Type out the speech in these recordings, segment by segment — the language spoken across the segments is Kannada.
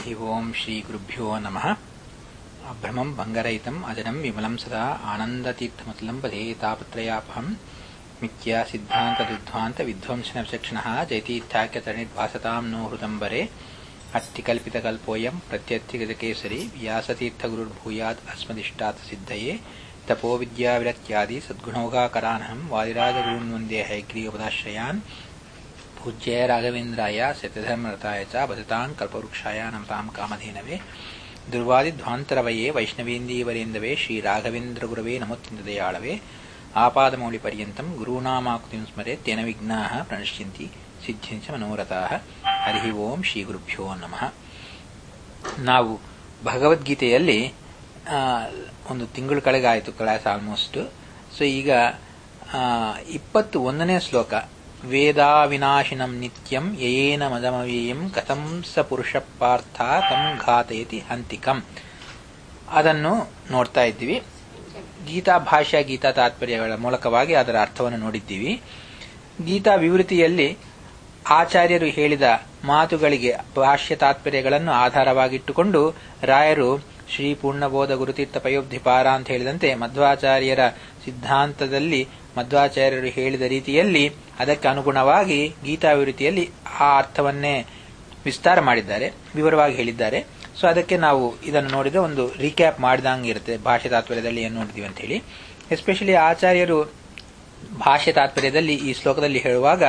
हरि ओम् श्रीगुरुभ्यो नमः अभ्रमम् भङ्गरहितम् अजडम् विमलम् सदा आनन्दतीर्थमतुलम् पदे तापत्रयापहम् मिथ्या सिद्धान्तदुद्ध्वान्त विध्वंसनविचक्षणः जयतीर्थाख्यतरणिर्भासताम् नो हृदम्बरे अट्टिकल्पितकल्पोऽयम् प्रत्यर्थिगजकेसरी व्यासतीर्थगुरुर्भूयात् अस्मदिष्टात् सिद्धये तपोविद्याविरत्यादि सद्गुणौघाकरानहम् वादिराजगुरून् वन्दे हैग्रीवपदाश्रयान् पूज्याय राघवेन्द्राय सत्यधर्मरताय च भजताम् कल्पवृक्षाय नमताम् कामधेनवे दुर्वादिध्वान्तरवये वैष्णवेन्दीवरेन्दवे श्रीराघवेन्द्रगुरवे नमोत्यन्तदयाळवे आपादमौलिपर्यन्तम् गुरूणामाकृतिम् स्मरे तेन विघ्नाः प्रणश्यन्ति ಸಿದ್ಧಿಂಚ ಮನೋರಥಾಹ ಹರಿ ಓಂ ಶ್ರೀ ಗುರುಭ್ಯೋ ನಮಃ ನಾವು ಭಗವದ್ಗೀತೆಯಲ್ಲಿ ಒಂದು ತಿಂಗಳು ಕಳೆಗಾಯಿತು ಕ್ಲಾಸ್ ಆಲ್ಮೋಸ್ಟ್ ಸೊ ಈಗ ಇಪ್ಪತ್ತು ಒಂದನೇ ಶ್ಲೋಕ ವೇದಾವಿನಾಶಿನಂ ನಿತ್ಯಂ ಯಯೇನ ಮದಮವೀಯಂ ಕಥಂ ಸ ಪುರುಷ ಪಾರ್ಥ ತಂ ಘಾತಯತಿ ಹಂತಿಕಂ ಅದನ್ನು ನೋಡ್ತಾ ಇದ್ದೀವಿ ಗೀತಾ ಭಾಷ್ಯ ಗೀತಾ ತಾತ್ಪರ್ಯಗಳ ಮೂಲಕವಾಗಿ ಅದರ ಅರ್ಥವನ್ನು ನೋಡಿದ್ದೀವಿ ಗೀತಾ ವಿವೃತಿಯಲ್ಲಿ ಆಚಾರ್ಯರು ಹೇಳಿದ ಮಾತುಗಳಿಗೆ ಭಾಷ್ಯ ತಾತ್ಪರ್ಯಗಳನ್ನು ಆಧಾರವಾಗಿಟ್ಟುಕೊಂಡು ರಾಯರು ಶ್ರೀ ಪೂರ್ಣಬೋಧ ಗುರುತೀರ್ಥ ಪಯೋಬ್ಧಿಪಾರ ಅಂತ ಹೇಳಿದಂತೆ ಮಧ್ವಾಚಾರ್ಯರ ಸಿದ್ಧಾಂತದಲ್ಲಿ ಮಧ್ವಾಚಾರ್ಯರು ಹೇಳಿದ ರೀತಿಯಲ್ಲಿ ಅದಕ್ಕೆ ಅನುಗುಣವಾಗಿ ಗೀತಾ ವಿವೃತಿಯಲ್ಲಿ ಆ ಅರ್ಥವನ್ನೇ ವಿಸ್ತಾರ ಮಾಡಿದ್ದಾರೆ ವಿವರವಾಗಿ ಹೇಳಿದ್ದಾರೆ ಸೊ ಅದಕ್ಕೆ ನಾವು ಇದನ್ನು ನೋಡಿದ್ರೆ ಒಂದು ರೀಕ್ಯಾಪ್ ಮಾಡಿದಂಗೆ ಇರುತ್ತೆ ಭಾಷೆ ತಾತ್ಪರ್ಯದಲ್ಲಿ ಏನು ನೋಡಿದೀವಿ ಅಂತ ಹೇಳಿ ಎಸ್ಪೆಷಲಿ ಆಚಾರ್ಯರು ಭಾಷೆ ತಾತ್ಪರ್ಯದಲ್ಲಿ ಈ ಶ್ಲೋಕದಲ್ಲಿ ಹೇಳುವಾಗ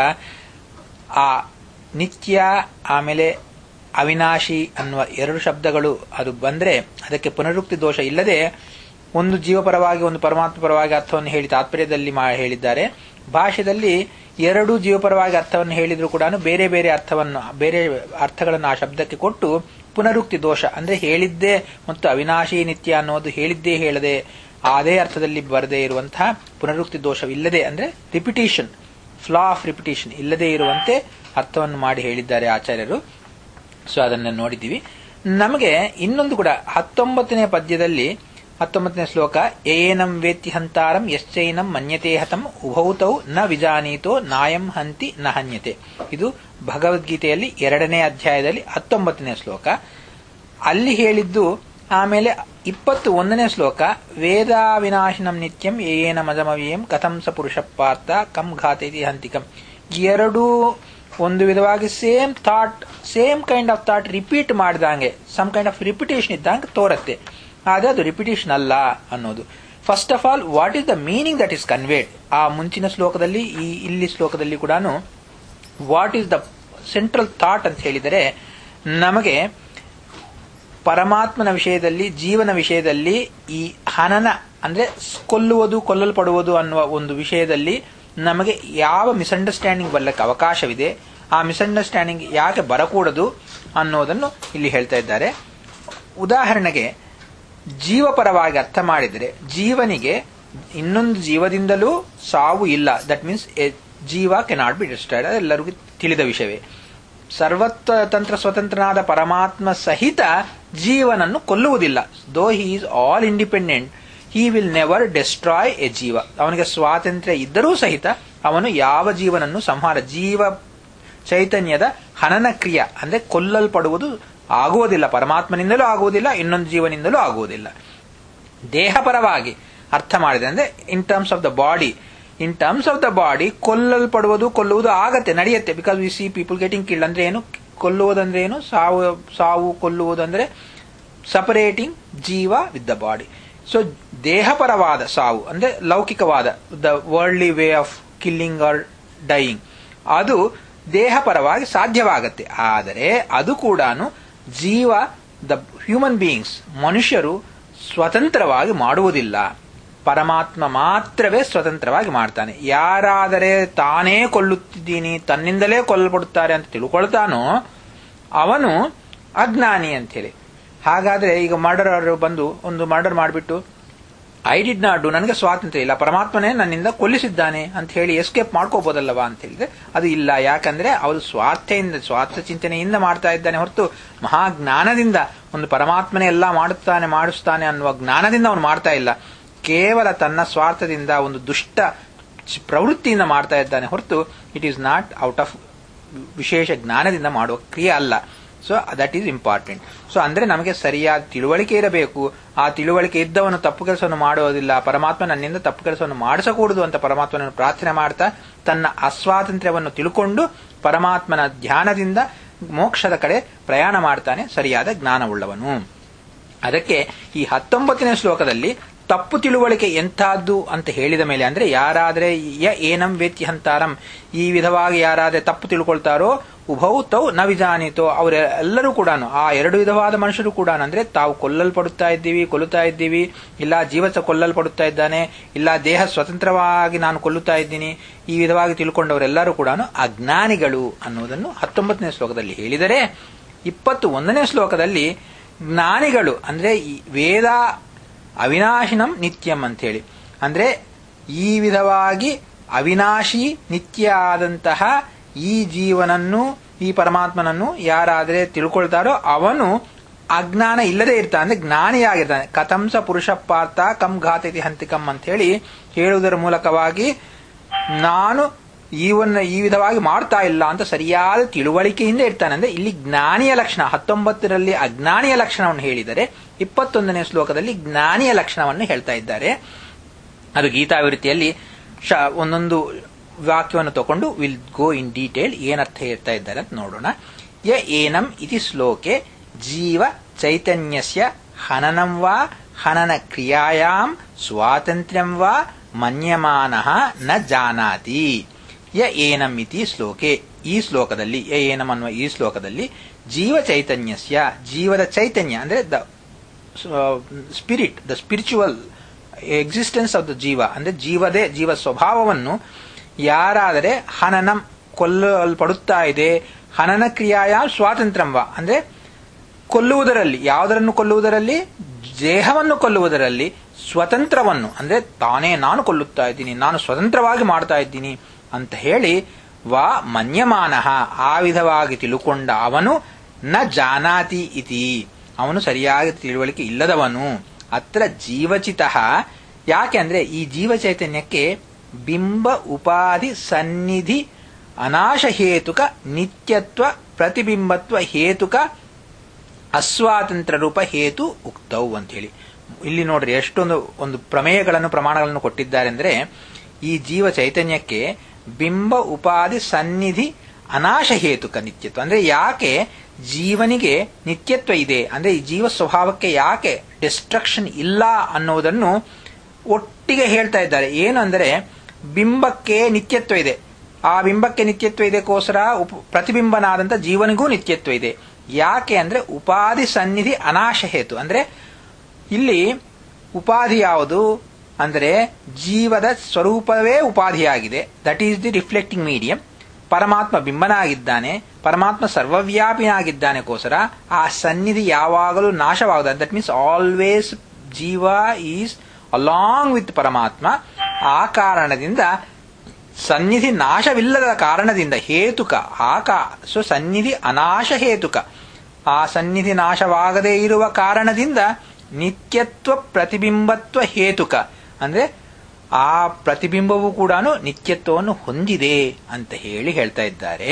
ಆ ನಿತ್ಯ ಆಮೇಲೆ ಅವಿನಾಶಿ ಅನ್ನುವ ಎರಡು ಶಬ್ದಗಳು ಅದು ಬಂದ್ರೆ ಅದಕ್ಕೆ ಪುನರುಕ್ತಿ ದೋಷ ಇಲ್ಲದೆ ಒಂದು ಜೀವಪರವಾಗಿ ಒಂದು ಪರಮಾತ್ಮ ಪರವಾಗಿ ಅರ್ಥವನ್ನು ಹೇಳಿ ತಾತ್ಪರ್ಯದಲ್ಲಿ ಹೇಳಿದ್ದಾರೆ ಭಾಷೆಯಲ್ಲಿ ಎರಡು ಜೀವಪರವಾಗಿ ಅರ್ಥವನ್ನು ಹೇಳಿದ್ರು ಕೂಡ ಬೇರೆ ಬೇರೆ ಅರ್ಥವನ್ನು ಬೇರೆ ಅರ್ಥಗಳನ್ನು ಆ ಶಬ್ದಕ್ಕೆ ಕೊಟ್ಟು ಪುನರುಕ್ತಿ ದೋಷ ಅಂದ್ರೆ ಹೇಳಿದ್ದೇ ಮತ್ತು ಅವಿನಾಶಿ ನಿತ್ಯ ಅನ್ನೋದು ಹೇಳಿದ್ದೇ ಹೇಳದೆ ಅದೇ ಅರ್ಥದಲ್ಲಿ ಬರದೇ ಇರುವಂತಹ ಪುನರುಕ್ತಿ ದೋಷವಿಲ್ಲದೆ ಅಂದ್ರೆ ರಿಪಿಟೇಷನ್ ಫ್ಲಾ ಆಫ್ ರಿಪಿಟೇಷನ್ ಇಲ್ಲದೆ ಇರುವಂತೆ ಅರ್ಥವನ್ನು ಮಾಡಿ ಹೇಳಿದ್ದಾರೆ ಆಚಾರ್ಯರು ಸೊ ಅದನ್ನು ನೋಡಿದ್ದೀವಿ ನಮಗೆ ಇನ್ನೊಂದು ಕೂಡ ಹತ್ತೊಂಬತ್ತನೇ ಪದ್ಯದಲ್ಲಿ ಹತ್ತೊಂಬತ್ತನೇ ಶ್ಲೋಕ ಏನಂ ವೇತ್ತಿ ಹಂತಾರಂ ಯಶ್ಚೈನಂ ಮನ್ಯತೆ ಹತಂ ಉಭೌತೌ ನ ವಿಜಾನೀತೋ ನಾಯಂ ಹಂತಿ ನ ಹನ್ಯತೆ ಇದು ಭಗವದ್ಗೀತೆಯಲ್ಲಿ ಎರಡನೇ ಅಧ್ಯಾಯದಲ್ಲಿ ಹತ್ತೊಂಬತ್ತನೇ ಶ್ಲೋಕ ಅಲ್ಲಿ ಹೇಳಿದ್ದು ಆಮೇಲೆ ಇಪ್ಪತ್ತು ಒಂದನೇ ಶ್ಲೋಕ ವೇದಾವಿನಾಶಿನಂ ನಿತ್ಯಂ ಏನ ಮಜಮವಿಯಂ ಕಥಂ ಸ ಪುರುಷ ಪಾರ್ಥ ಕಂ ಘಾತೇತಿ ಹಂತಿಕಂ ಎರಡೂ ಒಂದು ವಿಧವಾಗಿ same thought same kind of thought repeat ಮಾಡಿದಂಗೆ ಸಮ್ ಕೈಂಡ್ ಆಫ್ ರಿಪಿಟೇಷನ್ ಇದ್ದಂಗೆ ತೋರುತ್ತೆ ಆದರೆ ಅದು ರಿಪಿಟೇಷನ್ ಅಲ್ಲ ಅನ್ನೋದು first of all what is the meaning that is conveyed ಆ ಮುಂಚಿನ ಶ್ಲೋಕದಲ್ಲಿ ಈ ಇಲ್ಲಿ ಶ್ಲೋಕದಲ್ಲಿ ಕೂಡ what is the central thought ಅಂತ ಹೇಳಿದರೆ ನಮಗೆ ಪರಮಾತ್ಮನ ವಿಷಯದಲ್ಲಿ ಜೀವನ ವಿಷಯದಲ್ಲಿ ಈ ಹನನ ಅಂದ್ರೆ ಕೊಲ್ಲುವುದು ಕೊಲ್ಲಲ್ಪಡುವುದು ಅನ್ನುವ ಒಂದು ವಿಷಯದಲ್ಲಿ ನಮಗೆ ಯಾವ ಮಿಸ್ಅಂಡರ್ಸ್ಟ್ಯಾಂಡಿಂಗ್ ಬರ್ಲಿಕ್ಕೆ ಅವಕಾಶವಿದೆ ಆ ಮಿಸ್ಅಂಡರ್ಸ್ಟ್ಯಾಂಡಿಂಗ್ ಯಾಕೆ ಬರಕೂಡದು ಅನ್ನೋದನ್ನು ಇಲ್ಲಿ ಹೇಳ್ತಾ ಇದ್ದಾರೆ ಉದಾಹರಣೆಗೆ ಜೀವಪರವಾಗಿ ಅರ್ಥ ಮಾಡಿದರೆ ಜೀವನಿಗೆ ಇನ್ನೊಂದು ಜೀವದಿಂದಲೂ ಸಾವು ಇಲ್ಲ ದಟ್ ಮೀನ್ಸ್ ಜೀವ ಕೆನಾಟ್ ಬಿ ಡಿಸ್ಟ್ರಾಯ್ಡ್ ಎಲ್ಲರಿಗೂ ತಿಳಿದ ವಿಷಯವೇ ಸರ್ವತ್ವ ತಂತ್ರ ಸ್ವತಂತ್ರನಾದ ಪರಮಾತ್ಮ ಸಹಿತ ಜೀವನನ್ನು ಕೊಲ್ಲುವುದಿಲ್ಲ though he is all independent he will never destroy a ಜೀವ ಅವನಿಗೆ ಸ್ವಾತಂತ್ರ್ಯ ಇದ್ದರೂ ಸಹಿತ ಅವನು ಯಾವ ಜೀವನನ್ನು ಸಂಹಾರ ಜೀವ ಚೈತನ್ಯದ ಹನನ ಕ್ರಿಯ ಅಂದ್ರೆ ಕೊಲ್ಲಲ್ಪಡುವುದು ಆಗುವುದಿಲ್ಲ ಪರಮಾತ್ಮನಿಂದಲೂ ಆಗುವುದಿಲ್ಲ ಇನ್ನೊಂದು ಜೀವನಿಂದಲೂ ಆಗುವುದಿಲ್ಲ ದೇಹಪರವಾಗಿ ಅರ್ಥ ಮಾಡಿದೆ ಅಂದ್ರೆ in terms of the body in terms of the body ಕೊಲ್ಲಲ್ಪಡುವುದು ಕೊಲ್ಲುವುದು ಆಗತ್ತೆ ನಡೆಯುತ್ತೆ because we see people getting killed ಅಂದ್ರೆ ಏನು ಕೊಲ್ಲುವುದಂದ್ರೆ ಏನು ಸಾವು ಸಾವು ಕೊಲ್ಲುವುದಂದ್ರೆ ಸಪರೇಟಿಂಗ್ ಜೀವ ವಿತ್ ದ ಬಾಡಿ ಸೊ ದೇಹಪರವಾದ ಸಾವು ಅಂದ್ರೆ ಲೌಕಿಕವಾದ the worldly way of killing or dying ಅದು ದೇಹಪರವಾಗಿ ಸಾಧ್ಯವಾಗತ್ತೆ ಆದರೆ ಅದು ಕೂಡ ಜೀವ ದ ಹ್ಯೂಮನ್ ಬೀಯಿಂಗ್ಸ್ ಮನುಷ್ಯರು ಸ್ವತಂತ್ರವಾಗಿ ಮಾಡುವುದಿಲ್ಲ ಪರಮಾತ್ಮ ಮಾತ್ರವೇ ಸ್ವತಂತ್ರವಾಗಿ ಮಾಡ್ತಾನೆ ಯಾರಾದರೆ ತಾನೇ ಕೊಲ್ಲುತ್ತಿದ್ದೀನಿ ತನ್ನಿಂದಲೇ ಕೊಲ್ಲಲ್ಪಡುತ್ತಾರೆ ಅಂತ ತಿಳ್ಕೊಳ್ತಾನೋ ಅವನು ಅಜ್ಞಾನಿ ಅಂತೇಳಿ ಹಾಗಾದ್ರೆ ಈಗ ಮರ್ಡರ್ ಬಂದು ಒಂದು ಮರ್ಡರ್ ಮಾಡಿಬಿಟ್ಟು ಐ ಡಿಡ್ ನಾಟ್ ಡು ನನಗೆ ಸ್ವಾತಂತ್ರ್ಯ ಇಲ್ಲ ಪರಮಾತ್ಮನೇ ನನ್ನಿಂದ ಕೊಲ್ಲಿಸಿದ್ದಾನೆ ಅಂತ ಹೇಳಿ ಎಸ್ಕೇಪ್ ಮಾಡ್ಕೋಬಹುದಲ್ಲವಾ ಅಂತ ಹೇಳಿದ್ರೆ ಅದು ಇಲ್ಲ ಯಾಕಂದ್ರೆ ಅವಳು ಸ್ವಾರ್ಥೆಯಿಂದ ಸ್ವಾರ್ಥ ಚಿಂತನೆಯಿಂದ ಮಾಡ್ತಾ ಇದ್ದಾನೆ ಹೊರತು ಮಹಾಜ್ಞಾನದಿಂದ ಒಂದು ಪರಮಾತ್ಮನೇ ಎಲ್ಲ ಮಾಡುತ್ತಾನೆ ಮಾಡಿಸ್ತಾನೆ ಅನ್ನುವ ಜ್ಞಾನದಿಂದ ಅವನು ಮಾಡ್ತಾ ಇಲ್ಲ ಕೇವಲ ತನ್ನ ಸ್ವಾರ್ಥದಿಂದ ಒಂದು ದುಷ್ಟ ಪ್ರವೃತ್ತಿಯಿಂದ ಮಾಡ್ತಾ ಇದ್ದಾನೆ ಹೊರತು it is not out of ವಿಶೇಷ ಜ್ಞಾನದಿಂದ ಮಾಡುವ ಕ್ರಿಯೆ ಅಲ್ಲ so that is important so ಅಂದ್ರೆ ನಮಗೆ ಸರಿಯಾದ ತಿಳುವಳಿಕೆ ಇರಬೇಕು ಆ ತಿಳುವಳಿಕೆ ಇದ್ದವನು ತಪ್ಪು ಕೆಲಸವನ್ನು ಮಾಡೋದಿಲ್ಲ ಪರಮಾತ್ಮ ನನ್ನಿಂದ ತಪ್ಪು ಕೆಲಸವನ್ನು ಮಾಡಿಸಕೂಡದು ಅಂತ ಪರಮಾತ್ಮನನ್ನು ಪ್ರಾರ್ಥನೆ ಮಾಡ್ತಾ ತನ್ನ ಅಸ್ವಾತಂತ್ರ್ಯವನ್ನು ತಿಳ್ಕೊಂಡು ಪರಮಾತ್ಮನ ಧ್ಯಾನದಿಂದ ಮೋಕ್ಷದ ಕಡೆ ಪ್ರಯಾಣ ಮಾಡ್ತಾನೆ ಸರಿಯಾದ ಜ್ಞಾನವುಳ್ಳವನು ಅದಕ್ಕೆ ಈ ಹತ್ತೊಂಬತ್ತನೇ ಶ್ಲೋಕದಲ್ಲಿ ತಪ್ಪು ತಿಳುವಳಿಕೆ ಎಂಥದ್ದು ಅಂತ ಹೇಳಿದ ಮೇಲೆ ಅಂದ್ರೆ ಯಾರಾದ್ರೆ ಯ ಏನಂ ವೇತ್ಯ ಹಂತಾರಂ ಈ ವಿಧವಾಗಿ ಯಾರಾದ್ರೆ ತಪ್ಪು ತಿಳ್ಕೊಳ್ತಾರೋ ಉಭೌ ತೌ ನ ವಿಜಾನಿತೋ ಅವರ ಎಲ್ಲರೂ ಕೂಡ ಆ ಎರಡು ವಿಧವಾದ ಮನುಷ್ಯರು ಕೂಡ ಅಂದ್ರೆ ತಾವು ಕೊಲ್ಲಲ್ಪಡುತ್ತಾ ಇದ್ದೀವಿ ಕೊಲ್ಲುತ್ತಾ ಇದ್ದೀವಿ ಇಲ್ಲ ಜೀವಸ ಕೊಲ್ಲಲ್ಪಡುತ್ತಾ ಇದ್ದಾನೆ ಇಲ್ಲ ದೇಹ ಸ್ವತಂತ್ರವಾಗಿ ನಾನು ಕೊಲ್ಲುತ್ತಾ ಇದ್ದೀನಿ ಈ ವಿಧವಾಗಿ ತಿಳ್ಕೊಂಡವರೆಲ್ಲರೂ ಕೂಡ ಅಜ್ಞಾನಿಗಳು ಅನ್ನೋದನ್ನು ಹತ್ತೊಂಬತ್ತನೇ ಶ್ಲೋಕದಲ್ಲಿ ಹೇಳಿದರೆ ಇಪ್ಪತ್ತು ಒಂದನೇ ಶ್ಲೋಕದಲ್ಲಿ ಜ್ಞಾನಿಗಳು ಅಂದ್ರೆ ಈ ವೇದ ಅವಿನಾಶಿನಂ ನಿತ್ಯಂ ಅಂತ ಹೇಳಿ ಅಂದ್ರೆ ಈ ವಿಧವಾಗಿ ಅವಿನಾಶಿ ನಿತ್ಯ ಆದಂತಹ ಈ ಜೀವನನ್ನು ಈ ಪರಮಾತ್ಮನನ್ನು ಯಾರಾದ್ರೆ ತಿಳ್ಕೊಳ್ತಾರೋ ಅವನು ಅಜ್ಞಾನ ಇಲ್ಲದೆ ಇರ್ತಾನೆ ಅಂದ್ರೆ ಜ್ಞಾನಿಯಾಗಿರ್ತಾನೆ ಕಥಂಸ ಪುರುಷ ಪಾರ್ಥ ಕಂ ಘಾತತಿ ಹಂತಿಕಂ ಅಂತ ಹೇಳಿ ಹೇಳುವುದರ ಮೂಲಕವಾಗಿ ನಾನು ಈವನ್ನ ಈ ವಿಧವಾಗಿ ಮಾಡ್ತಾ ಇಲ್ಲ ಅಂತ ಸರಿಯಾದ ತಿಳುವಳಿಕೆಯಿಂದ ಇರ್ತಾನೆ ಅಂದ್ರೆ ಇಲ್ಲಿ ಜ್ಞಾನಿಯ ಲಕ್ಷಣ ಹತ್ತೊಂಬತ್ತರಲ್ಲಿ ಅಜ್ಞಾನಿಯ ಲಕ್ಷಣವನ್ನು ಹೇಳಿದರೆ ಇಪ್ಪತ್ತೊಂದನೇ ಶ್ಲೋಕದಲ್ಲಿ ಜ್ಞಾನಿಯ ಲಕ್ಷಣವನ್ನು ಹೇಳ್ತಾ ಇದ್ದಾರೆ ಅದು ಗೀತಾವಿವೃತ್ತಿಯಲ್ಲಿ ಒಂದೊಂದು ವಾಕ್ಯವನ್ನು ತಗೊಂಡು ವಿಲ್ ಗೋ ಇನ್ ಡೀಟೇಲ್ ಏನರ್ಥ ಹೇಳ್ತಾ ಇದ್ದಾರೆ ಅಂತ ನೋಡೋಣ ಯ ಏನಂ ಇತಿ ಶ್ಲೋಕೆ ಜೀವ ಚೈತನ್ಯಸ್ಯ ಹನನಂ ವಾ ಹನನ ಕ್ರಿಯಾಯಾಂ ಸ್ವಾತಂತ್ರ್ಯಂ ವಾ ಮನ್ಯಮಾನ ನ ಜಾನಾತಿ ಯ ಏನಂ ಇತಿ ಶ್ಲೋಕೆ ಈ ಶ್ಲೋಕದಲ್ಲಿ ಯ ಏನಂ ಅನ್ನುವ ಈ ಶ್ಲೋಕದಲ್ಲಿ ಜೀವ ಚೈತನ್ಯಸ್ಯ ಜೀವದ ಚೈತನ್ಯ ಅಂದ್ರೆ the spirit the spiritual existence of the ಜೀವ ಅಂದ್ರೆ ಜೀವದೇ ಜೀವ ಸ್ವಭಾವವನ್ನು ಯಾರಾದರೆ ಹನನಂ ಕೊಲ್ಲಲ್ಪಡುತ್ತಾ ಇದೆ ಹನನ ಕ್ರಿಯಾಯ ಸ್ವಾತಂತ್ರ್ಯಂವ ಅಂದ್ರೆ ಕೊಲ್ಲುವುದರಲ್ಲಿ ಯಾವುದರನ್ನು ಕೊಲ್ಲುವುದರಲ್ಲಿ ದೇಹವನ್ನು ಕೊಲ್ಲುವುದರಲ್ಲಿ ಸ್ವತಂತ್ರವನ್ನು ಅಂದ್ರೆ ತಾನೇ ನಾನು ಕೊಲ್ಲುತ್ತಾ ಇದ್ದೀನಿ ನಾನು ಸ್ವತಂತ್ರವಾಗಿ ಮಾಡ್ತಾ ಇದ್ದೀನಿ ಅಂತ ಹೇಳಿ ವಾ ಮನ್ಯಮಾನ ಆ ವಿಧವಾಗಿ ತಿಳುಕೊಂಡ ಅವನು ನ ಜಾನಾತಿ ಇತಿ ಅವನು ಸರಿಯಾಗಿ ತಿಳುವಳಿಕೆ ಇಲ್ಲದವನು ಅತ್ರ ಜೀವಚಿತ ಯಾಕೆ ಅಂದ್ರೆ ಈ ಜೀವ ಚೈತನ್ಯಕ್ಕೆ ಬಿಂಬ ಉಪಾಧಿ ಸನ್ನಿಧಿ ಅನಾಶ ಹೇತುಕ ನಿತ್ಯತ್ವ ಪ್ರತಿಬಿಂಬತ್ವ ಹೇತುಕ ಅಸ್ವಾತಂತ್ರ್ಯ ರೂಪ ಹೇತು ಉಕ್ತವು ಅಂತ ಹೇಳಿ ಇಲ್ಲಿ ನೋಡ್ರಿ ಎಷ್ಟೊಂದು ಒಂದು ಪ್ರಮೇಯಗಳನ್ನು ಪ್ರಮಾಣಗಳನ್ನು ಕೊಟ್ಟಿದ್ದಾರೆ ಅಂದ್ರೆ ಈ ಜೀವ ಚೈತನ್ಯಕ್ಕೆ ಬಿಂಬ ಉಪಾಧಿ ಸನ್ನಿಧಿ ಅನಾಶ ಹೇತುಕ ನಿತ್ಯತ್ವ ಅಂದ್ರೆ ಯಾಕೆ ಜೀವನಿಗೆ ನಿತ್ಯತ್ವ ಇದೆ ಅಂದ್ರೆ ಈ ಜೀವ ಸ್ವಭಾವಕ್ಕೆ ಯಾಕೆ ಡಿಸ್ಟ್ರಕ್ಷನ್ ಇಲ್ಲ ಅನ್ನೋದನ್ನು ಒಟ್ಟಿಗೆ ಹೇಳ್ತಾ ಇದ್ದಾರೆ ಏನು ಅಂದರೆ ಬಿಂಬಕ್ಕೆ ನಿತ್ಯತ್ವ ಇದೆ ಆ ಬಿಂಬಕ್ಕೆ ನಿತ್ಯತ್ವ ಇದಕ್ಕೋಸ್ಕರ ಪ್ರತಿಬಿಂಬನಾದಂಥ ಜೀವನಿಗೂ ನಿತ್ಯತ್ವ ಇದೆ ಯಾಕೆ ಅಂದ್ರೆ ಉಪಾಧಿ ಸನ್ನಿಧಿ ಅನಾಶ ಹೇತು ಅಂದ್ರೆ ಇಲ್ಲಿ ಉಪಾಧಿ ಯಾವುದು ಅಂದರೆ ಜೀವದ ಸ್ವರೂಪವೇ ಉಪಾಧಿಯಾಗಿದೆ that is the reflecting medium ಪರಮಾತ್ಮ ಬಿಂಬನಾಗಿದ್ದಾನೆ ಪರಮಾತ್ಮ ಸರ್ವವ್ಯಾಪಿನಾಗಿದ್ದಾನೆಗೋಸ್ಕರ ಆ ಸನ್ನಿಧಿ ಯಾವಾಗಲೂ ನಾಶವಾಗುತ್ತದೆ ದಟ್ ಮೀನ್ಸ್ ಆಲ್ವೇಸ್ ಜೀವ ಈಸ್ ಅಲಾಂಗ್ ವಿತ್ ಪರಮಾತ್ಮ ಆ ಕಾರಣದಿಂದ ಸನ್ನಿಧಿ ನಾಶವಿಲ್ಲದ ಕಾರಣದಿಂದ ಹೇತುಕ ಆಕ ಸೊ ಸನ್ನಿಧಿ ಅನಾಶ ಹೇತುಕ ಆ ಸನ್ನಿಧಿ ನಾಶವಾಗದೇ ಇರುವ ಕಾರಣದಿಂದ ನಿತ್ಯತ್ವ ಪ್ರತಿಬಿಂಬತ್ವ ಹೇತುಕ ಅಂದ್ರೆ ಆ ಪ್ರತಿಬಿಂಬವು ಕೂಡ ನಿತ್ಯತ್ವವನ್ನು ಹೊಂದಿದೆ ಅಂತ ಹೇಳಿ ಹೇಳ್ತಾ ಇದ್ದಾರೆ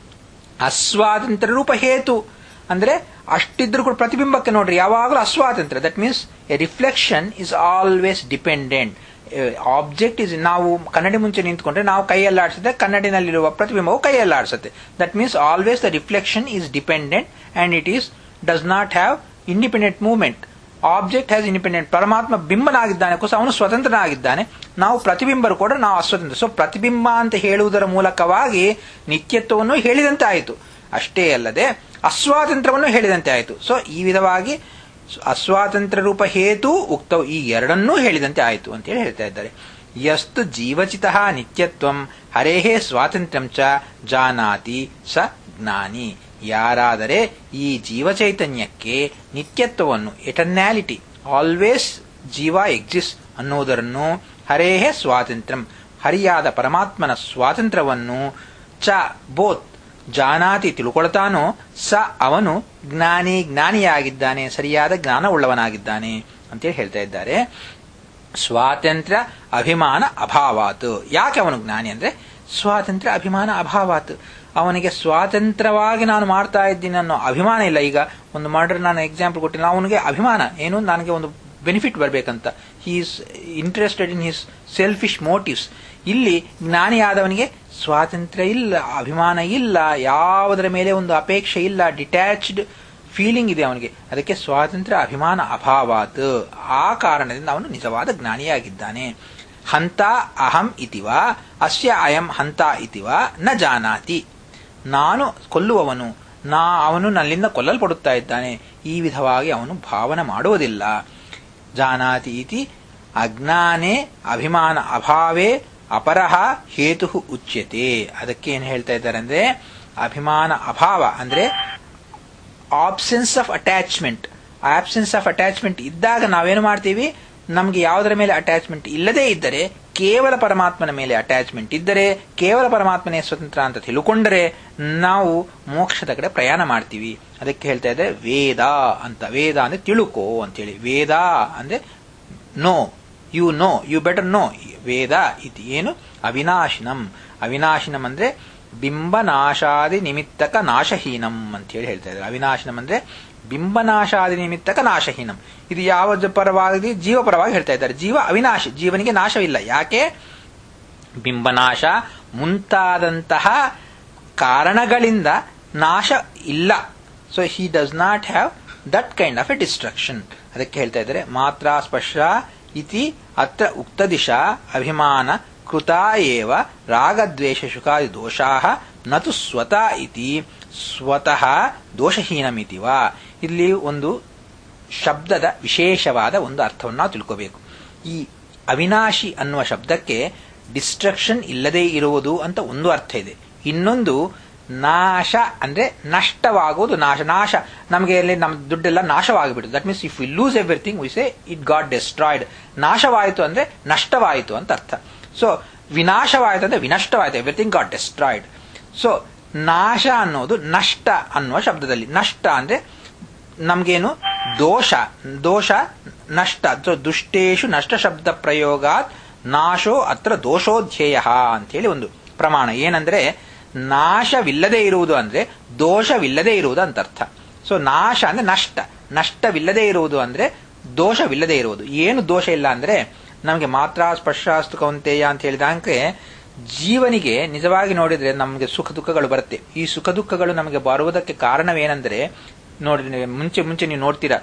ಅಸ್ವಾತಂತ್ರ್ಯ ರೂಪ ಹೇತು ಅಂದ್ರೆ ಅಷ್ಟಿದ್ರು ಕೂಡ ಪ್ರತಿಬಿಂಬಕ್ಕೆ ನೋಡ್ರಿ ಯಾವಾಗಲೂ ಅಸ್ವಾತಂತ್ರ್ಯ that means a reflection is always dependent object is ನಾವು ಕನ್ನಡಿ ಮುಂಚೆ ನಿಂತ್ಕೊಂಡ್ರೆ ನಾವು ಕೈಯಲ್ಲಾಡಿಸಿದ್ರೆ ಕನ್ನಡಿನಲ್ಲಿರುವ ಪ್ರತಿಬಿಂಬವು ಕೈಯಲ್ಲಾಡಿಸುತ್ತೆ that means always the reflection is dependent and it is does not have independent movement object has independent ಪರಮಾತ್ಮ ಬಿಂಬನಾಗಿದ್ದಾನೆ ಕೋಸ ಅವನು ಸ್ವತಂತ್ರನಾಗಿದ್ದಾನೆ ನಾವು ಪ್ರತಿಬಿಂಬರು ಕೂಡ ನಾವು ಅಸ್ವತಂತ್ರ ಸೊ ಪ್ರತಿಬಿಂಬ ಅಂತ ಹೇಳುವುದರ ಮೂಲಕವಾಗಿ ನಿತ್ಯತ್ವವನ್ನು ಹೇಳಿದಂತೆ ಆಯಿತು ಅಷ್ಟೇ ಅಲ್ಲದೆ ಅಸ್ವಾತಂತ್ರ್ಯವನ್ನು ಹೇಳಿದಂತೆ ಆಯಿತು ಸೊ ಈ ವಿಧವಾಗಿ ಅಸ್ವಾತಂತ್ರ್ಯ ರೂಪ ಹೇತು ಉಕ್ತವು ಈ ಎರಡನ್ನೂ ಹೇಳಿದಂತೆ ಆಯಿತು ಅಂತೇಳಿ ಹೇಳ್ತಾ ಇದ್ದಾರೆ ಯಸ್ತು ಜೀವಚಿತ ನಿತ್ಯತ್ವಂ ಹರೇಹೇ ಸ್ವಾತಂತ್ರ್ಯಂ ಚ ಜಾನಾತಿ ಸ ಜ್ಞಾನಿ ಯಾರಾದರೆ ಈ ಜೀವಚೈತನ್ಯಕ್ಕೆ ನಿತ್ಯತ್ವವನ್ನು ಎಟರ್ನ್ಯಾಲಿಟಿ ಆಲ್ವೇಸ್ ಜೀವ ಎಕ್ಸಿಸ್ಟ್ ಅನ್ನುವುದನ್ನು ಹರೇಹೇ ಸ್ವಾತಂತ್ರ್ಯಂ ಹರಿಯಾದ ಪರಮಾತ್ಮನ ಸ್ವಾತಂತ್ರ್ಯವನ್ನು ಚ ಬೋತ್ ಜಾನಾತಿ ತಿಳ್ಕೊಳ್ತಾನೋ ಸ ಅವನು ಜ್ಞಾನಿ ಜ್ಞಾನಿಯಾಗಿದ್ದಾನೆ ಸರಿಯಾದ ಜ್ಞಾನವುಳ್ಳವನಾಗಿದ್ದಾನೆ ಅಂತೇಳಿ ಹೇಳ್ತಾ ಇದ್ದಾರೆ ಸ್ವಾತಂತ್ರ್ಯ ಅಭಿಮಾನ ಅಭಾವಾತ್ ಯಾಕೆ ಅವನು ಜ್ಞಾನಿ ಅಂದ್ರೆ ಸ್ವಾತಂತ್ರ್ಯ ಅಭಿಮಾನ ಅಭಾವಾತ್ ಅವನಿಗೆ ಸ್ವಾತಂತ್ರ್ಯವಾಗಿ ನಾನು ಮಾಡ್ತಾ ಇದ್ದೀನಿ ಅನ್ನೋ ಅಭಿಮಾನ ಇಲ್ಲ ಈಗ ಒಂದು ಮರ್ಡರ್ ನಾನು ಎಕ್ಸಾಂಪಲ್ ಕೊಟ್ಟಿಲ್ಲ ಅವನಿಗೆ ಅಭಿಮಾನ ಏನು ನನಗೆ ಒಂದು ಬೆನಿಫಿಟ್ ಬರಬೇಕಂತ he is interested in his selfish motives ಇಲ್ಲಿ ಜ್ಞಾನಿಯಾದವನಿಗೆ ಸ್ವಾತಂತ್ರ್ಯ ಇಲ್ಲ ಅಭಿಮಾನ ಇಲ್ಲ ಯಾವುದರ ಮೇಲೆ ಒಂದು ಅಪೇಕ್ಷೆ ಇಲ್ಲ ಡಿಟ್ಯಾಚ್ಡ್ ಫೀಲಿಂಗ್ ಇದೆ ಅವನಿಗೆ ಅದಕ್ಕೆ ಸ್ವಾತಂತ್ರ್ಯ ಅಭಿಮಾನ ಅಭಾವಾತ್ ಆ ಕಾರಣದಿಂದ ಅವನು ನಿಜವಾದ ಜ್ಞಾನಿಯಾಗಿದ್ದಾನೆ ಹಂತ ಅಹಂ ಇತಿವ ಅಸ್ಯ ಅಯಂ ಹಂತ ಇತಿವ ನ ಜಾನಾತಿ ನಾನು ಕೊಲ್ಲುವವನು ನಾ ಅವನು ನನ್ನಿಂದ ಕೊಲ್ಲಲ್ಪಡುತ್ತಾ ಇದ್ದಾನೆ ಈ ವಿಧವಾಗಿ ಅವನು ಭಾವನೆ ಮಾಡುವುದಿಲ್ಲ ಜಾನಾತಿ ಇತಿ ಅಜ್ಞಾನೇ ಅಭಿಮಾನ ಅಭಾವೇ ಅಪರಹ ಹೇತು ಉಚ್ಯತೆ ಅದಕ್ಕೆ ಏನು ಹೇಳ್ತಾ ಇದ್ದಾರೆ ಅಂದ್ರೆ ಅಭಿಮಾನ ಅಭಾವ ಅಂದ್ರೆ absence of attachment absence of attachment ಇದ್ದಾಗ ನಾವೇನು ಮಾಡ್ತೀವಿ ನಮಗೆ ಯಾವುದರ ಮೇಲೆ ಅಟ್ಯಾಚ್ಮೆಂಟ್ ಇಲ್ಲದೇ ಇದ್ದರೆ ಕೇವಲ ಪರಮಾತ್ಮನ ಮೇಲೆ ಅಟ್ಯಾಚ್ಮೆಂಟ್ ಇದ್ದರೆ ಕೇವಲ ಪರಮಾತ್ಮನೇ ಸ್ವತಂತ್ರ ಅಂತ ತಿಳ್ಕೊಂಡರೆ ನಾವು ಮೋಕ್ಷದ ಕಡೆ ಪ್ರಯಾಣ ಮಾಡ್ತೀವಿ ಅದಕ್ಕೆ ಹೇಳ್ತಾ ಇದ್ದಾರೆ ವೇದ ಅಂತ ವೇದ ಅಂದ್ರೆ ತಿಳುಕೋ ಅಂತೇಳಿ ವೇದ ಅಂದ್ರೆ know you know you better know ವೇದ ಇತಿ ಏನು ಅವಿನಾಶಿನಂ ಅವಿನಾಶಿನಂ ಅಂದ್ರೆ ಬಿಂಬನಾಶಾದಿ ನಿಮಿತ್ತಕ ನಾಶಹೀನಂ ಅಂತ ಹೇಳಿ ಹೇಳ್ತಾ ಇದ್ದಾರೆ ಅವಿನಾಶಿನಂ ಅಂದ್ರೆ ಬಿಂಬನಾಶಾದಿ ನಿಮಿತ್ತಕ ನಾಶಹೀನಂ ಇದು ಯಾವ ಪರವಾಗಿ ಜೀವ ಪರವಾಗಿ ಹೇಳ್ತಾ ಇದ್ದಾರೆ ಜೀವ ಅವಿನಾಶಿ ಜೀವನಿಗೆ ನಾಶವಿಲ್ಲ ಯಾಕೆ ಬಿಂಬನಾಶ ಮುಂತಾದಂತಹ ಕಾರಣಗಳಿಂದ ನಾಶ ಇಲ್ಲ so he does not have that kind of a destruction ಅದಕ್ಕೆ ಹೇಳ್ತಾ ಇದ್ದಾರೆ ಮಾತ್ರ ಸ್ಪರ್ಶ ಇತಿ ಅತ್ರ ಉಕ್ತದಿಶಾ ಅಭಿಮಾನ ಕೃತ ಏವ ರಾಗದ್ವೇಷ ಶುಕಾದಿ ದೋಷಾ ನತು ಸ್ವತಃ ಇತಿ ಸ್ವತಃ ದೋಷಹೀನಮಿತಿವ ಇಲ್ಲಿ ಒಂದು ಶಬ್ದದ ವಿಶೇಷವಾದ ಒಂದು ಅರ್ಥವನ್ನು ನಾವು ತಿಳ್ಕೋಬೇಕು ಈ ಅವಿನಾಶಿ ಅನ್ನುವ ಶಬ್ದಕ್ಕೆ ಡಿಸ್ಟ್ರಕ್ಷನ್ ಇಲ್ಲದೇ ಇರುವುದು ಅಂತ ಒಂದು ಅರ್ಥ ಇದೆ ಇನ್ನೊಂದು ನಾಶ ಅಂದ್ರೆ ನಷ್ಟವಾಗುವುದು ನಾಶ ನಾಶ ನಮಗೆ ಇಲ್ಲಿ ನಮ್ಮ ದುಡ್ಡೆಲ್ಲ ನಾಶವಾಗಿಬಿಡುದು that means if we lose everything we say it got destroyed ನಾಶವಾಯಿತು ಅಂದ್ರೆ ನಷ್ಟವಾಯಿತು ಅಂತ ಅರ್ಥ ಸೊ ವಿನಾಶವಾಯಿತು ಅಂದ್ರೆ ವಿನಷ್ಟವಾಯಿತು ಎವ್ರಿಥಿಂಗ್ ಗಾಟ್ ಡೆಸ್ಟ್ರಾಯ್ಡ್ ಸೊ ನಾಶ ಅನ್ನೋದು ನಷ್ಟ ಅನ್ನುವ ಶಬ್ದದಲ್ಲಿ ನಷ್ಟ ಅಂದ್ರೆ ನಮ್ಗೇನು ದೋಷ ದೋಷ ನಷ್ಟ ದುಷ್ಟೇಶು ನಷ್ಟ ಶಬ್ದ ಪ್ರಯೋಗಾತ್ ನಾಶೋ ಅತ್ರ ದೋಷೋಧ್ಯೇಯ ಅಂತೇಳಿ ಒಂದು ಪ್ರಮಾಣ ಏನಂದ್ರೆ ನಾಶವಿಲ್ಲದೆ ಇರುವುದು ಅಂದ್ರೆ ದೋಷವಿಲ್ಲದೆ ಇರುವುದು ಅಂತ ಅರ್ಥ ಸೊ ನಾಶ ಅಂದ್ರೆ ನಷ್ಟ ನಷ್ಟವಿಲ್ಲದೆ ಇರುವುದು ಅಂದ್ರೆ ದೋಷವಿಲ್ಲದೆ ಇರುವುದು ಏನು ದೋಷ ಇಲ್ಲ ಅಂದ್ರೆ ನಮಗೆ ಮಾತ್ರ ಸ್ಪರ್ಶಾಸ್ತು ಕೌಂತೆಯ ಅಂತ ಹೇಳಿದಂಗೆ ಜೀವನಿಗೆ ನಿಜವಾಗಿ ನೋಡಿದ್ರೆ ನಮಗೆ ಸುಖ ದುಃಖಗಳು ಬರುತ್ತೆ ಈ ಸುಖ ದುಃಖಗಳು ನಮಗೆ ಬರುವುದಕ್ಕೆ ಕಾರಣವೇನೆಂದ್ರೆ ನೋಡಿ ಮುಂಚೆ ಮುಂಚೆ ನೀವು ನೋಡ್ತೀರಾ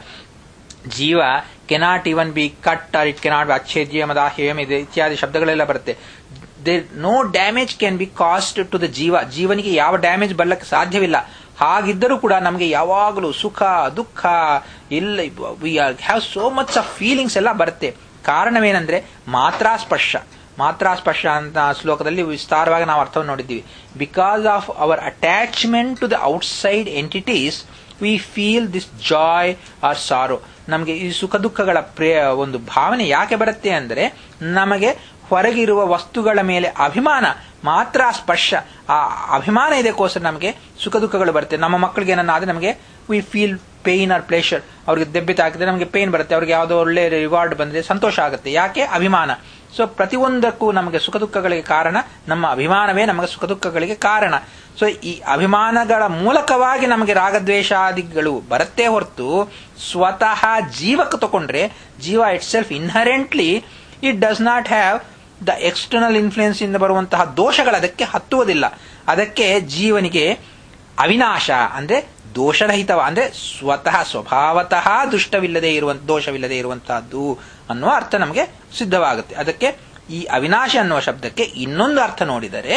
ಜೀವ cannot even be cut or it cannot be ಅಚ್ಛೇದ್ಯ ಮದ ಹೇಮ್ ಇದೆ ಇತ್ಯಾದಿ ಶಬ್ದಗಳೆಲ್ಲ ಬರುತ್ತೆ they no damage can be caused to the ಜೀವ ಜೀವನಿಗೆ ಯಾವ ಡ್ಯಾಮೇಜ್ ಬರ್ಲಕ್ಕೆ ಸಾಧ್ಯವಿಲ್ಲ ಹಾಗಿದ್ದರೂ ಕೂಡ ನಮಗೆ ಯಾವಾಗಲೂ ಸುಖ ದುಃಖ ಎಲ್ಲ we have so much of feelings ಎಲ್ಲ ಬರುತ್ತೆ ಕಾರಣವೇನೆಂದ್ರೆ ಮಾತ್ರಾ ಸ್ಪರ್ಶ ಮಾತ್ರಾ ಸ್ಪರ್ಶ ಅಂತ ಶ್ಲೋಕದಲ್ಲಿ ವಿಸ್ತಾರವಾಗಿ ನಾವು ಅರ್ಥವನ್ನು ನೋಡಿದ್ದೀವಿ because of our attachment to the outside entities we feel this joy or sorrow ನಮಗೆ ಈ ಸುಖ ದುಃಖಗಳ ಪ್ರೇ ಒಂದು ಭಾವನೆ ಯಾಕೆ ಬರುತ್ತೆ ಅಂದರೆ ನಮಗೆ ಹೊರಗಿರುವ ವಸ್ತುಗಳ ಮೇಲೆ ಅಭಿಮಾನ ಮಾತ್ರ ಸ್ಪರ್ಶ ಆ ಅಭಿಮಾನ ಇದಕ್ಕೋಸ್ಕರ ನಮಗೆ ಸುಖ ದುಃಖಗಳು ಬರುತ್ತೆ ನಮ್ಮ ಮಕ್ಕಳಿಗೆ ಏನನ್ನಾದ್ರೆ ನಮಗೆ we feel pain or pleasure ಅವ್ರಿಗೆ ದೆಬ್ಬೆ ತಾಕಿದ್ರೆ ನಮಗೆ ಪೇನ್ ಬರುತ್ತೆ ಅವ್ರಿಗೆ ಯಾವುದೋ ಒಳ್ಳೆ ರಿವಾರ್ಡ್ ಬಂದ್ರೆ ಸಂತೋಷ ಆಗುತ್ತೆ ಯಾಕೆ ಅಭಿಮಾನ ಸೊ ಪ್ರತಿಯೊಂದಕ್ಕೂ ನಮಗೆ ಸುಖ ದುಃಖಗಳಿಗೆ ಕಾರಣ ನಮ್ಮ ಅಭಿಮಾನವೇ ನಮಗೆ ಸುಖ ದುಃಖಗಳಿಗೆ ಕಾರಣ ಸೊ ಈ ಅಭಿಮಾನಗಳ ಮೂಲಕವಾಗಿ ನಮಗೆ ರಾಗದ್ವೇಷಾದಿಗಳು ಬರುತ್ತೆ ಹೊರತು ಸ್ವತಃ ಜೀವಕ್ಕೆ ತಗೊಂಡ್ರೆ ಜೀವ itself inherently it does not have the external influence ಇಂದ ಬರುವಂತಹ ದೋಷಗಳು ಅದಕ್ಕೆ ಹತ್ತುವುದಿಲ್ಲ ಅದಕ್ಕೆ ಜೀವನಿಗೆ ಅವಿನಾಶ ಅಂದ್ರೆ ದೋಷರಹಿತವ ಅಂದ್ರೆ ಸ್ವತಃ ಸ್ವಭಾವತಃ ದುಷ್ಟವಿಲ್ಲದೆ ಇರುವಂತ ದೋಷವಿಲ್ಲದೆ ಇರುವಂತಹದ್ದು ಅನ್ನುವ ಅರ್ಥ ನಮಗೆ ಸಿದ್ಧವಾಗುತ್ತೆ ಅದಕ್ಕೆ ಈ ಅವಿನಾಶ ಅನ್ನುವ ಶಬ್ದಕ್ಕೆ ಇನ್ನೊಂದು ಅರ್ಥ ನೋಡಿದರೆ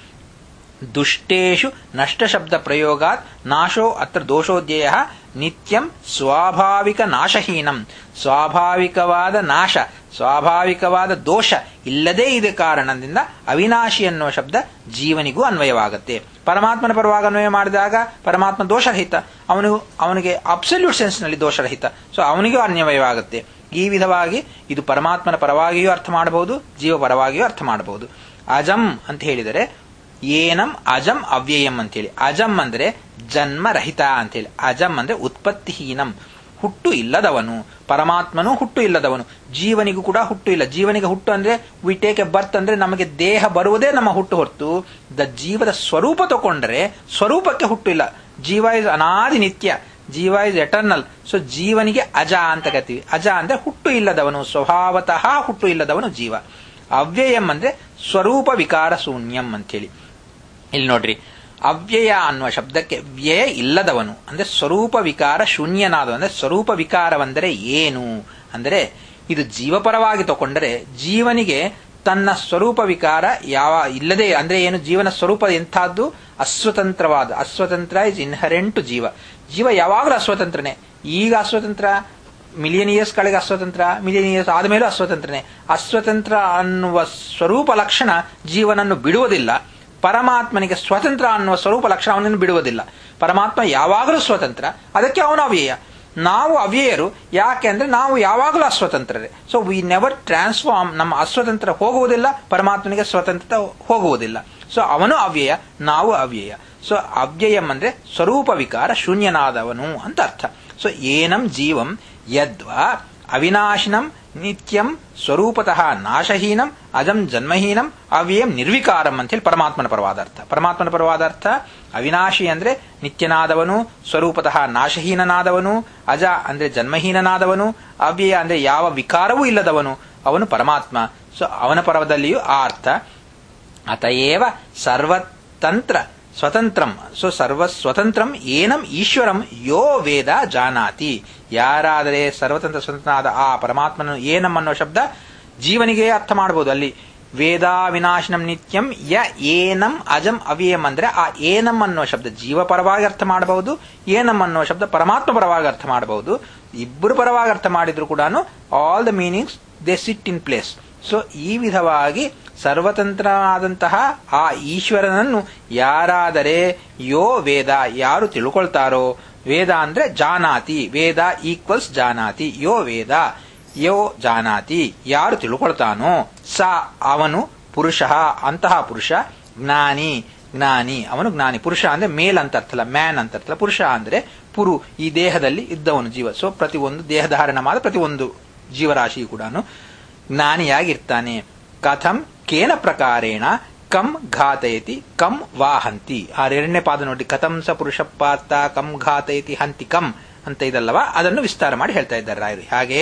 ದುಷ್ಟೇಶು ನಷ್ಟ ಶಬ್ದ ಪ್ರಯೋಗಾತ್ ನಾಶೋ ಅತ್ರ ದೋಷೋದ್ಯಯ ನಿತ್ಯಂ ಸ್ವಾಭಾವಿಕ ನಾಶಹೀನಂ ಸ್ವಾಭಾವಿಕವಾದ ನಾಶ ಸ್ವಾಭಾವಿಕವಾದ ದೋಷ ಇಲ್ಲದೇ ಇದೆ ಕಾರಣದಿಂದ ಅವಿನಾಶಿ ಅನ್ನುವ ಶಬ್ದ ಜೀವನಿಗೂ ಅನ್ವಯವಾಗುತ್ತೆ ಪರಮಾತ್ಮನ ಪರವಾಗಿ ಅನ್ವಯ ಮಾಡಿದಾಗ ಪರಮಾತ್ಮ ದೋಷರಹಿತ ಅವನು ಅವನಿಗೆ ಅಬ್ಸಲ್ಯೂಟ್ ಸೆನ್ಸ್ನಲ್ಲಿ ದೋಷರಹಿತ ಸೊ ಅವನಿಗೂ ಅನ್ವಯವಾಗುತ್ತೆ ಈ ವಿಧವಾಗಿ ಇದು ಪರಮಾತ್ಮನ ಪರವಾಗಿಯೂ ಅರ್ಥ ಮಾಡಬಹುದು ಜೀವ ಪರವಾಗಿಯೂ ಅರ್ಥ ಮಾಡಬಹುದು ಅಜಂ ಅಂತ ಹೇಳಿದರೆ ಏನಂ ಅಜಂ ಅವ್ಯಯಂ ಅಂತೇಳಿ ಅಜಂ ಅಂದ್ರೆ ಜನ್ಮರಹಿತ ಅಂತೇಳಿ ಅಜಂ ಅಂದ್ರೆ ಉತ್ಪತ್ತಿಹೀನಂ ಹುಟ್ಟು ಇಲ್ಲದವನು ಪರಮಾತ್ಮನು ಹುಟ್ಟು ಇಲ್ಲದವನು ಜೀವನಿಗೂ ಕೂಡ ಹುಟ್ಟು ಇಲ್ಲ ಜೀವನಿಗೆ ಹುಟ್ಟು ಅಂದ್ರೆ ವಿ ಟೇಕ್ ಎ ಬರ್ತ್ ಅಂದ್ರೆ ನಮಗೆ ದೇಹ ಬರುವುದೇ ನಮ್ಮ ಹುಟ್ಟು ಹೊರತು ದ ಜೀವದ ಸ್ವರೂಪ ತಗೊಂಡ್ರೆ ಸ್ವರೂಪಕ್ಕೆ ಹುಟ್ಟು ಇಲ್ಲ ಜೀವ ಇಸ್ ಅನಾದಿ ನಿತ್ಯ ಜೀವ ಇಸ್ ಎಟರ್ನಲ್ ಸೊ ಜೀವನಿಗೆ ಅಜ ಅಂತ ಕರಿತೀವಿ ಅಜ ಅಂದ್ರೆ ಹುಟ್ಟು ಇಲ್ಲದವನು ಸ್ವಭಾವತಃ ಹುಟ್ಟು ಇಲ್ಲದವನು ಜೀವ ಅವ್ಯಯಂ ಅಂದ್ರೆ ಸ್ವರೂಪ ವಿಕಾರ ಶೂನ್ಯಂ ಅಂತೇಳಿ ಇಲ್ಲಿ ನೋಡ್ರಿ ಅವ್ಯಯ ಅನ್ನುವ ಶಬ್ದಕ್ಕೆ ವ್ಯಯ ಇಲ್ಲದವನು ಅಂದ್ರೆ ಸ್ವರೂಪ ವಿಕಾರ ಶೂನ್ಯನಾದ ಅಂದ್ರೆ ಸ್ವರೂಪ ವಿಕಾರವೆಂದರೆ ಏನು ಅಂದರೆ ಇದು ಜೀವಪರವಾಗಿ ತಗೊಂಡರೆ ಜೀವನಿಗೆ ತನ್ನ ಸ್ವರೂಪ ವಿಕಾರ ಯಾವ ಇಲ್ಲದೆ ಅಂದ್ರೆ ಏನು ಜೀವನ ಸ್ವರೂಪ ಎಂಥದ್ದು ಅಸ್ವತಂತ್ರವಾದ ಅಸ್ವತಂತ್ರ ಇಸ್ ಇನ್ಹರೆಂಟ್ ಜೀವ ಜೀವ ಯಾವಾಗಲೂ ಅಸ್ವತಂತ್ರನೇ ಈಗ ಅಸ್ವತಂತ್ರ ಮಿಲಿಯನ್ ಇಯರ್ಸ್ ಕಳೆಗೆ ಅಸ್ವತಂತ್ರ ಮಿಲಿಯನ್ ಇಯರ್ಸ್ ಆದಮೇಲೂ ಅಸ್ವತಂತ್ರನೇ ಅಸ್ವತಂತ್ರ ಅನ್ನುವ ಸ್ವರೂಪ ಲಕ್ಷಣ ಜೀವನನ್ನು ಬಿಡುವುದಿಲ್ಲ ಪರಮಾತ್ಮನಿಗೆ ಸ್ವತಂತ್ರ ಅನ್ನುವ ಸ್ವರೂಪ ಲಕ್ಷಣ ಅವನನ್ನು ಬಿಡುವುದಿಲ್ಲ ಪರಮಾತ್ಮ ಯಾವಾಗಲೂ ಸ್ವತಂತ್ರ ಅದಕ್ಕೆ ಅವನು ಅವ್ಯಯ ನಾವು ಅವ್ಯಯರು ಯಾಕೆ ಅಂದ್ರೆ ನಾವು ಯಾವಾಗಲೂ ಅಸ್ವತಂತ್ರರೇ ಸೊ ವಿ ನೆವರ್ ಟ್ರಾನ್ಸ್ಫಾರ್ಮ್ ನಮ್ಮ ಅಸ್ವತಂತ್ರ ಹೋಗುವುದಿಲ್ಲ ಪರಮಾತ್ಮನಿಗೆ ಸ್ವತಂತ್ರ ಹೋಗುವುದಿಲ್ಲ ಸೊ ಅವನು ಅವ್ಯಯ ನಾವು ಅವ್ಯಯ ಸೊ ಅವ್ಯಯಂ ಅಂದ್ರೆ ಸ್ವರೂಪ ವಿಕಾರ ಶೂನ್ಯನಾದವನು ಅಂತ ಅರ್ಥ ಸೊ ಏನಂ ಜೀವಂ ಯದ್ವಾ ಅವಿನಾಶಿನಂ ನಿತ್ಯಂ ಸ್ವರೂಪತಃ ನಾಶಹೀನಂ ಅಜಂ ಜನ್ಮಹೀನಂ ಅವ್ಯಯಂ ನಿರ್ವಿಕಾರಂ ಅಂತ ಹೇಳಿ ಪರಮಾತ್ಮನ ಪರವಾದ ಅರ್ಥ ಪರಮಾತ್ಮನ ಪರವಾದ ಅರ್ಥ ಅವಿನಾಶಿ ಅಂದ್ರೆ ನಿತ್ಯನಾದವನು ಸ್ವರೂಪತಃ ನಾಶಹೀನನಾದವನು ಅಜ ಅಂದ್ರೆ ಜನ್ಮಹೀನನಾದವನು ಅವ್ಯಯ ಅಂದ್ರೆ ಯಾವ ವಿಕಾರವೂ ಇಲ್ಲದವನು ಅವನು ಪರಮಾತ್ಮ ಸೊ ಅವನ ಪರ್ವದಲ್ಲಿಯೂ ಆ ಅರ್ಥ ಅತಯೇವ ಸರ್ವತಂತ್ರ ಸ್ವತಂತ್ರಂ ಸೊ ಸರ್ವ ಸ್ವತಂತ್ರಂ ಏನಂ ಈಶ್ವರಂ ಯೋ ವೇದ ಜಾನಾತಿ ಯಾರಾದರೆ ಸರ್ವತಂತ್ರ ಸ್ವತಂತ್ರನಾದ ಆ ಪರಮಾತ್ಮನ ಏನಂ ಅನ್ನೋ ಶಬ್ದ ಜೀವನಿಗೆ ಅರ್ಥ ಮಾಡಬಹುದು ಅಲ್ಲಿ ವೇದ ವಿನಾಶನಂ ನಿತ್ಯಂ ಯ ಏನಂ ಅಜಂ ಅವ್ಯಯಂ ಅಂದ್ರೆ ಆ ಏನಂ ಅನ್ನುವ ಶಬ್ದ ಜೀವ ಪರವಾಗಿ ಅರ್ಥ ಮಾಡಬಹುದು ಏನಂ ಅನ್ನುವ ಶಬ್ದ ಪರಮಾತ್ಮ ಪರವಾಗಿ ಅರ್ಥ ಮಾಡಬಹುದು ಇಬ್ಬರು ಪರವಾಗಿ ಅರ್ಥ ಮಾಡಿದ್ರು ಕೂಡ all the meanings they sit in place so ಈ ವಿಧವಾಗಿ ಸರ್ವತಂತ್ರನಾದಂತಹ ಆ ಈಶ್ವರನನ್ನು ಯಾರಾದರೆ ಯೋ ವೇದ ಯಾರು ತಿಳ್ಕೊಳ್ತಾರೋ ವೇದ ಅಂದ್ರೆ ಜಾನಾತಿ ವೇದ ಈಕ್ವಲ್ಸ್ ಜಾನಾತಿ ಯೋ ವೇದ ಯೋ ಜಾನಾತಿ ಯಾರು ತಿಳ್ಕೊಳ್ತಾನೋ ಸ ಅವನು ಪುರುಷ ಅಂತಹ ಪುರುಷ ಜ್ಞಾನಿ ಜ್ಞಾನಿ ಅವನು ಜ್ಞಾನಿ ಪುರುಷ ಅಂದ್ರೆ ಮೇಲ್ ಅಂತ ಅರ್ಥಲ್ಲ ಮ್ಯಾನ್ ಅಂತ ಅರ್ಥಲ್ಲ ಪುರುಷ ಅಂದ್ರೆ ಪುರು ಈ ದೇಹದಲ್ಲಿ ಇದ್ದವನು ಜೀವ ಸೊ ಪ್ರತಿಯೊಂದು ದೇಹಧಾರಣ ಮಾಡ ಪ್ರತಿಯೊಂದು ಜೀವರಾಶಿಯು ಕೂಡ ಜ್ಞಾನಿಯಾಗಿರ್ತಾನೆ ಕಥಂ ಕೇನ ಪ್ರಕಾರೇಣ ಕಂ ಘಾತಯತಿ ಕಂ ವಾಹಂತಿ ಆ ಎರಡನೇ ಪಾದ ನೋಡಿ ಕಥಂ ಸ ಪುರುಷ ಪಾರ್ಥ ಕಂ ಘಾತಯತಿ ಹಂತಿ ಕಂ ಅಂತ ಇದಲ್ಲವಾ ಅದನ್ನು ವಿಸ್ತಾರ ಮಾಡಿ ಹೇಳ್ತಾ ಇದ್ದಾರೆ ರಾಯರು ಹಾಗೆ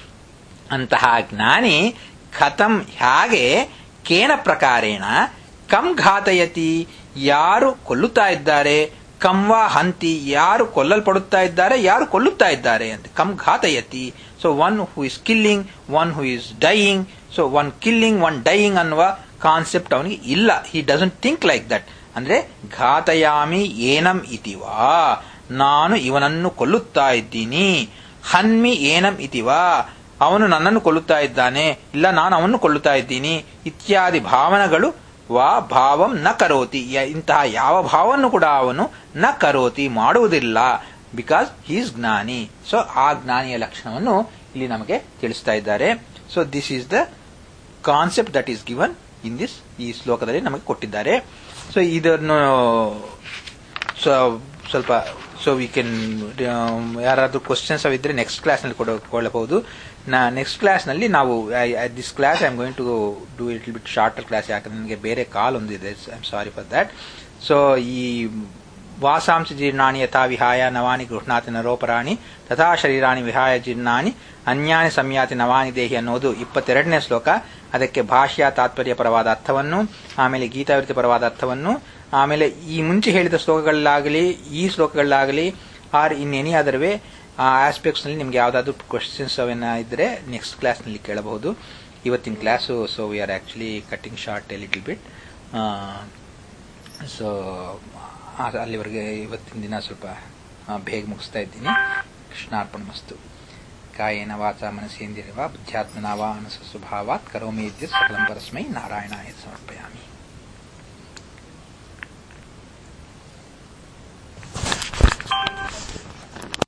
ಅಂತಹ ಜ್ಞಾನಿ ಕಥಂ ಹಾಗೆ ಕೇನ ಪ್ರಕಾರೇಣ ಕಂ ಘಾತಯತಿ ಯಾರು ಕೊಲ್ಲುತ್ತಾ ಇದ್ದಾರೆ ಕಂವಾ ಹಂತಿ ಯಾರು ಕೊಲ್ಲಲ್ಪಡುತ್ತಾ ಇದ್ದಾರೆ ಯಾರು ಕೊಲ್ಲುತ್ತಾ ಇದ್ದಾರೆ ಅಂತ ಕಂ ಘಾತಯತಿ so one who is killing one who is dying so one killing one dying ಅನ್ನುವ ಕಾನ್ಸೆಪ್ಟ್ ಅವನಿಗೆ ಇಲ್ಲ he doesn't think like that ಅಂದ್ರೆ ಘಾತಯಾಮಿ ಏನಂ ಇತಿವಾ ನಾನು ಇವನನ್ನು ಕೊಲ್ಲುತ್ತಾ ಇದ್ದೀನಿ ಹನ್ಮಿ ಏನಂ ಇತಿವಾ ಅವನು ನನ್ನನ್ನು ಕೊಲ್ಲುತ್ತಾ ಇದ್ದಾನೆ ಇಲ್ಲ ನಾನು ಅವನು ಕೊಲ್ಲುತ್ತಾ ಇದ್ದೀನಿ ಇತ್ಯಾದಿ ಭಾವನೆಗಳು ವಾ ಭಾವಂ ನ ಕರೋತಿ ಇಂತಹ ಯಾವ ಭಾವವನ್ನು ಕೂಡ ಅವನು ನ ಕರೋತಿ ಮಾಡುವುದಿಲ್ಲ ಬಿಕಾಸ್ ಹೀಸ್ ಜ್ಞಾನಿ ಸೊ ಆ ಜ್ಞಾನಿಯ ಲಕ್ಷಣವನ್ನು ಇಲ್ಲಿ ನಮಗೆ ತಿಳಿಸ್ತಾ ಇದ್ದಾರೆ so this is the concept that is given in this ಈ ಶ್ಲೋಕದಲ್ಲಿ ನಮಗೆ ಕೊಟ್ಟಿದ್ದಾರೆ ಸೊ ಇದನ್ನು ಸ್ವಲ್ಪ ಸೊ ವಿ ಕೆನ್ ಯಾರಾದ್ರೂ ಕ್ವಶನ್ಸ್ ಅವಿದ್ರೆ ನೆಕ್ಸ್ಟ್ ಕ್ಲಾಸ್ನಲ್ಲಿ ಕೊಡಬಹುದು ನಾ ನೆಕ್ಸ್ಟ್ ಕ್ಲಾಸ್ನಲ್ಲಿ ನಾವು this class I am going to do it bit shorter class ಯಾಕಂದ್ರೆ ನನಗೆ ಬೇರೆ ಕಾಲ್ ಒಂದಿದೆ I am sorry for that so ಈ ವಾಸಾಂಶ ಜೀರ್ಣಾನಿ ಯಥಾ ವಿಹಾಯ ನವಾನಿ ಗೃಹ್ಣಾತಿ ನರೋಪರಾಣಿ ತಥಾ ಶರೀರಾಣಿ ವಿಹಾಯ ಜೀರ್ಣಾನಿ ಅನ್ಯಾನಿ ಸಂಯಾತಿ ನವಾನಿ ದೇಹಿ ಅನ್ನೋದು ಇಪ್ಪತ್ತೆರಡನೇ ಶ್ಲೋಕ ಅದಕ್ಕೆ ಭಾಷ್ಯ ತಾತ್ಪರ್ಯ ಪರವಾದ ಅರ್ಥವನ್ನು ಆಮೇಲೆ ಗೀತಾವೃತಿ ಪರವಾದ ಅರ್ಥವನ್ನು ಆಮೇಲೆ ಈ ಮುಂಚೆ ಹೇಳಿದ ಶ್ಲೋಕಗಳಾಗಲಿ ಈ ಶ್ಲೋಕಗಳಾಗಲಿ or in any other way ಆ ಆಸ್ಪೆಕ್ಟ್ಸ್ ನಲ್ಲಿ ನಿಮ್ಗೆ ಯಾವ್ದಾದ್ರು ಕ್ವಶನ್ಸ್ ಅವನ್ನ ಇದ್ರೆ ನೆಕ್ಸ್ಟ್ ಕ್ಲಾಸ್ ನಲ್ಲಿ ಕೇಳಬಹುದು ಇವತ್ತಿನ class so we are actually cutting short a little bit so ಅಲ್ಲಿವರೆಗೆ ಇವತ್ತಿನ ದಿನ ಸ್ವಲ್ಪ ಬೇಗ ಮುಗಿಸ್ತಾ ಇದ್ದೀನಿ ಕೃಷ್ಣಾರ್ಪಣ ಮಸ್ತು ಕಾಯೇನ ವಾಚ ಮನಸ್ಸೇಂದಿರವ ಬುದ್ಧ್ಯಾತ್ಮನಾವ ಅನಸ ಸ್ವಭಾವಾತ್ ಕರೋಮಿ ಸಕಲಂ ಪರಸ್ಮೈ ನಾರಾಯಣಾಯ ಸಮರ್ಪಯಾಮಿ